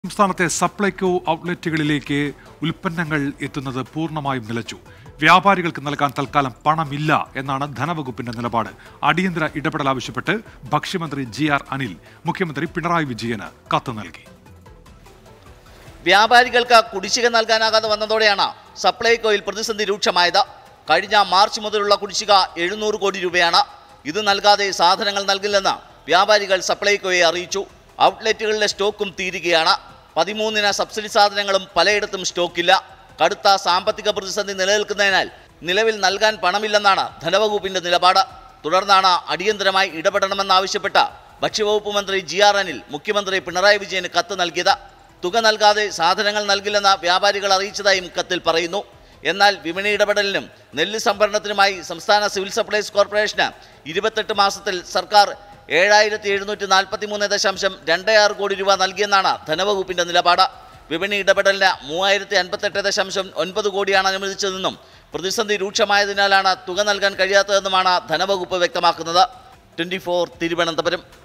സംസ്ഥാനത്തെ സപ്ലൈകോ ഔട്ട്ലെറ്റുകളിലേക്ക് ഉൽപ്പന്നങ്ങൾ എത്തുന്നത് പൂർണ്ണമായും നിലച്ചു വ്യാപാരികൾക്ക് നൽകാൻ തൽക്കാലം പണമില്ല എന്നാണ് ധനവകുപ്പിന്റെ നിലപാട് അടിയന്തര ഇടപെടൽ ആവശ്യപ്പെട്ട് ഭക്ഷ്യമന്ത്രി ജി ആർ അനിൽ മുഖ്യമന്ത്രി പിണറായി വിജയന് കത്ത് നൽകി വ്യാപാരികൾക്ക് കുടിശ്ശിക നൽകാനാകാതെ വന്നതോടെയാണ് സപ്ലൈകോയിൽ പ്രതിസന്ധി രൂക്ഷമായത് കഴിഞ്ഞ മാർച്ച് മുതലുള്ള കുടിശ്ശിക എഴുന്നൂറ് കോടി രൂപയാണ് ഇത് നൽകാതെ സാധനങ്ങൾ നൽകില്ലെന്ന് വ്യാപാരികൾ സപ്ലൈകോയെ അറിയിച്ചു ഔട്ട്ലെറ്റുകളിലെ സ്റ്റോക്കും തീരുകയാണ് പതിമൂന്നിന് സബ്സിഡി സാധനങ്ങളും പലയിടത്തും സ്റ്റോക്കില്ല കടുത്ത സാമ്പത്തിക പ്രതിസന്ധി നിലനിൽക്കുന്നതിനാൽ നിലവിൽ നൽകാൻ പണമില്ലെന്നാണ് ധനവകുപ്പിന്റെ നിലപാട് തുടർന്നാണ് അടിയന്തരമായി ഇടപെടണമെന്നാവശ്യപ്പെട്ട് ഭക്ഷ്യവകുപ്പ് മന്ത്രി ജി ആർ അനിൽ മുഖ്യമന്ത്രി പിണറായി വിജയന് കത്ത് നൽകിയത് തുക നൽകാതെ സാധനങ്ങൾ നൽകില്ലെന്ന് വ്യാപാരികൾ അറിയിച്ചതായും കത്തിൽ പറയുന്നു എന്നാൽ വിപണി ഇടപെടലിനും നെല്ല് സംഭരണത്തിനുമായി സംസ്ഥാന സിവിൽ സപ്ലൈസ് കോർപ്പറേഷന് ഇരുപത്തെട്ട് മാസത്തിൽ സർക്കാർ ഏഴായിരത്തി എഴുന്നൂറ്റി നാൽപ്പത്തി മൂന്ന് ദശാംശം രണ്ട് ആറ് കോടി രൂപ നൽകിയെന്നാണ് ധനവകുപ്പിന്റെ നിലപാട് വിപണി ഇടപെടലിന് മൂവായിരത്തി അൻപത്തെട്ട് ദശാംശം ഒൻപത് കോടിയാണ് അനുവദിച്ചതെന്നും പ്രതിസന്ധി രൂക്ഷമായതിനാലാണ് തുക നൽകാൻ കഴിയാത്തതെന്നുമാണ് ധനവകുപ്പ് വ്യക്തമാക്കുന്നത് ട്വന്റി ഫോർ തിരുവനന്തപുരം